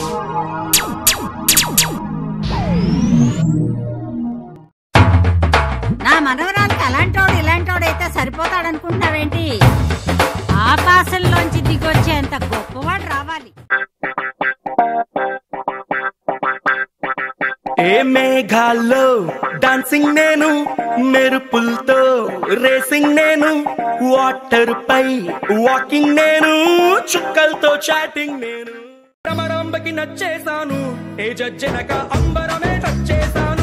నా మనవరాలకు అలాంటోడు ఇలాంటోడు అయితే సరిపోతాడనుకుంటున్నావేంటి ఆకాశంలోంచి దిగొచ్చేంత గొప్పవాడు రావాలి ఏ మేఘాల్లో డాన్సింగ్ నేను మెరుపులతో రేసింగ్ నేను వాటర్ పై వాకింగ్ నేను చుక్కలతో చాటింగ్ నేను రమరాంబకి నచ్చేసాను ఏ జడ్జనక అంబరమే టచ్ చేశాను